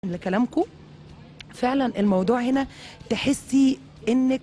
لكلامكم فعلا الموضوع هنا تحسي انك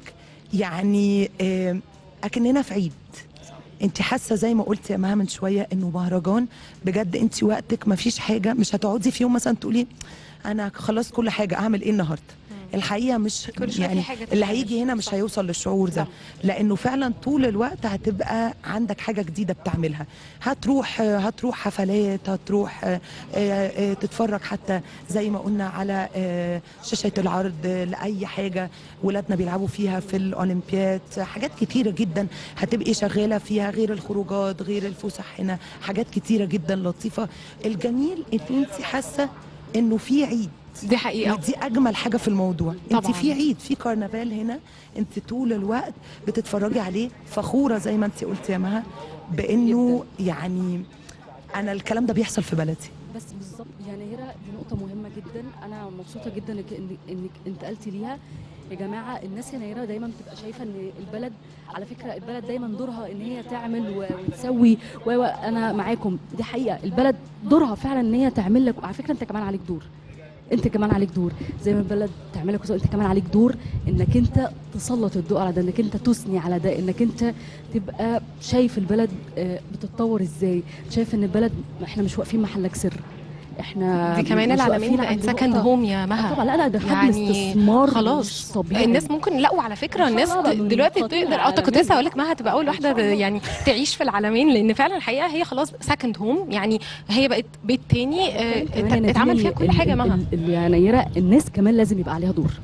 يعني آه، اكننا في عيد انت حاسه زي ما قلت يا مها من شويه انه مهرجان بجد انت وقتك ما فيش حاجه مش هتقعدي في يوم مثلا تقولي انا خلصت كل حاجه اعمل ايه النهارده الحقيقه مش كل شوية في يعني حاجة اللي تتعمل. هيجي هنا مش صح. هيوصل للشعور ده صح. لانه فعلا طول الوقت هتبقى عندك حاجه جديده بتعملها هتروح هتروح حفلات هتروح آه، آه، آه، تتفرج حتى زي ما قلنا على آه، شاشه العرض آه، لاي حاجه ولادنا بيلعبوا فيها في الاولمبياد حاجات كتيره جدا هتبقي شغاله فيها غير الخروجات غير الفسح هنا حاجات كتيره جدا لطيفه الجميل ان انت حاسه انه في عيد دي حقيقه ودي اجمل حاجه في الموضوع انت طبعاً. في عيد في كرنفال هنا انت طول الوقت بتتفرجي عليه فخوره زي ما انت قلت يا مها بانه يعني انا الكلام ده بيحصل في بلدي بس بالظبط يعني هنا دي نقطة مهمة جدا أنا مبسوطة جدا إنك إنك- إنك أنت قلتي ليها يا جماعة الناس هنا هنا دايما بتبقى شايفة إن البلد على فكرة البلد دايما دورها إن هي تعمل و- وتسوي و- وأنا معاكم دي حقيقة البلد دورها فعلا إن هي تعمل لك وعلى فكرة أنت كمان عليك دور انت كمان عليك دور زي ما البلد تعملك وتسوي، انت كمان عليك دور انك انت تسلط الضوء على ده انك انت تثني على ده انك انت تبقى شايف البلد آه، بتتطور ازاي شايف ان البلد احنا مش واقفين محلك سر احنا دي كمان مش العالمين واقفين بقت عند سكند نقطة- هوم يا آه مها طبعا لا لا ده حجم يعني استثمار خلاص. مش طبيعي الناس ممكن لا وعلى فكره ما شاء الناس الله بقى من دلوقتي خطير تقدر اه كنت عالمية. لسه هقول لك ما هتبقى اول ما واحده شاء الله. يعني تعيش في العالمين لان فعلا الحقيقه هي خلاص سكند هوم يعني هي بقت بيت تاني آه، كمان يا اتعمل نادين فيها ال- كل حاجه ال- مها ال- ال- يعني يرى الناس كمان لازم يبقى عليها دور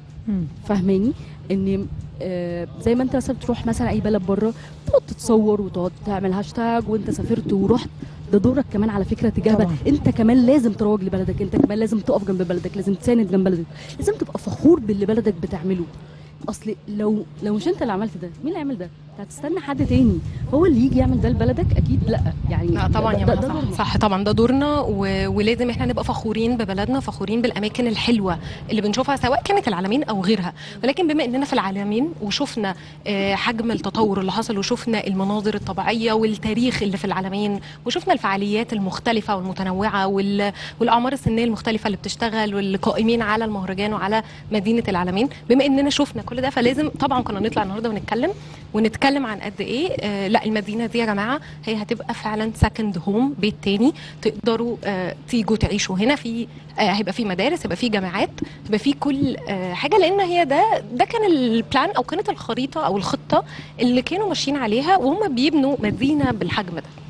فاهماني ان آه، زي ما انت مثلا بتروح مثلا اي بلد بره تقعد تتصور وتقعد تعمل هاشتاج وانت سافرت ورحت ده دورك كمان على فكره تجاه طبعاً. بلد. انت كمان لازم تروج لبلدك انت كمان لازم تقف جنب بلدك لازم تساند جنب بلدك لازم تبقى فخور باللي بلدك بتعمله اصل لو لو مش انت اللي عملت ده مين اللي هيعمل ده انت هتستنى حد تاني هو اللي يجي يعمل ده لبلدك اكيد لا يعني لا طبعا ده- يا ده- مها ده صح, دورنا. صح طبعا ده دورنا و... ولازم احنا نبقى فخورين ببلدنا فخورين بالاماكن الحلوه اللي بنشوفها سواء كانت العالمين او غيرها ولكن بما اننا في العالمين وشفنا آه، حجم التطور اللي حصل وشفنا المناظر الطبيعيه والتاريخ اللي في العالمين وشفنا الفعاليات المختلفه والمتنوعه وال... والاعمار السنيه المختلفه اللي بتشتغل والقائمين على المهرجان وعلى مدينه العالمين بما اننا شفنا كل ده فلازم طبعا كنا نطلع النهارده ونتكلم ونتكلم عن قد ايه آه لا المدينه دي يا جماعه هي هتبقى فعلا سكند هوم بيت تاني تقدروا آه تيجوا تعيشوا هنا في آه هيبقى في مدارس هيبقى في جامعات هيبقى في كل آه حاجه لان هي ده ده كان البلان او كانت الخريطه او الخطه اللي كانوا ماشيين عليها وهم بيبنوا مدينه بالحجم ده